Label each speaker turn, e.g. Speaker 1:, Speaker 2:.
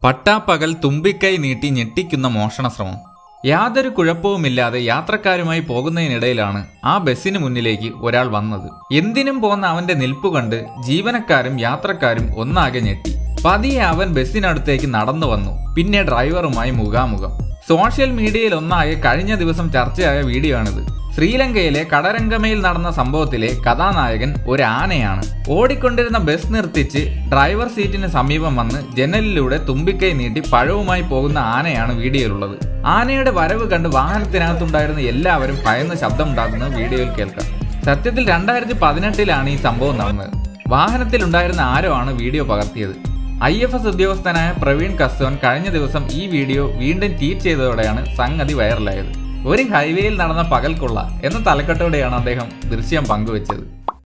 Speaker 1: പട്ടാപ്പകൽ തുമ്പിക്കൈ നീട്ടി ഞെട്ടിക്കുന്ന മോഷണ ശ്രമം യാതൊരു കുഴപ്പവുമില്ലാതെ യാത്രക്കാരുമായി പോകുന്നതിനിടയിലാണ് ആ ബസ്സിന് മുന്നിലേക്ക് ഒരാൾ വന്നത് എന്തിനും പോന്ന അവന്റെ നിൽപ്പ് കണ്ട് ജീവനക്കാരും യാത്രക്കാരും ഒന്നാകെ ഞെട്ടി പതിയെ അവൻ ബസ്സിനടുത്തേക്ക് നടന്നു വന്നു പിന്നെ ഡ്രൈവറുമായി മുഖാമുഖം സോഷ്യൽ മീഡിയയിൽ ഒന്നാകെ കഴിഞ്ഞ ദിവസം ചർച്ചയായ വീഡിയോ ആണിത് ശ്രീലങ്കയിലെ കടരംഗമയിൽ നടന്ന സംഭവത്തിലെ കഥാനായകൻ ഒരു ആനയാണ് ഓടിക്കൊണ്ടിരുന്ന ബസ് നിർത്തിച്ച് ഡ്രൈവർ സീറ്റിന് സമീപം വന്ന് ജനലിലൂടെ തുമ്പിക്കൈ നീട്ടി പഴവുമായി പോകുന്ന ആനയാണ് വീഡിയോയിലുള്ളത് ആനയുടെ വരവ് കണ്ട് വാഹനത്തിനകത്തുണ്ടായിരുന്ന എല്ലാവരും ഭയന്ന് ശബ്ദമുണ്ടാക്കുന്നത് വീഡിയോയിൽ കേൾക്കാം സത്യത്തിൽ രണ്ടായിരത്തി പതിനെട്ടിലാണ് ഈ സംഭവം നടന്നത് വാഹനത്തിലുണ്ടായിരുന്ന ആരോ ആണ് വീഡിയോ പകർത്തിയത് ഐ എഫ് എസ് ഉദ്യോഗസ്ഥനായ പ്രവീൺ കസ്തോൻ കഴിഞ്ഞ ദിവസം ഈ വീഡിയോ വീണ്ടും ട്വീറ്റ് ചെയ്തതോടെയാണ് സംഗതി വൈറലായത് ഒരു ഹൈവേയിൽ നടന്ന പകൽക്കൊള്ള എന്ന തലക്കെട്ടോടെയാണ് അദ്ദേഹം ദൃശ്യം പങ്കുവച്ചത്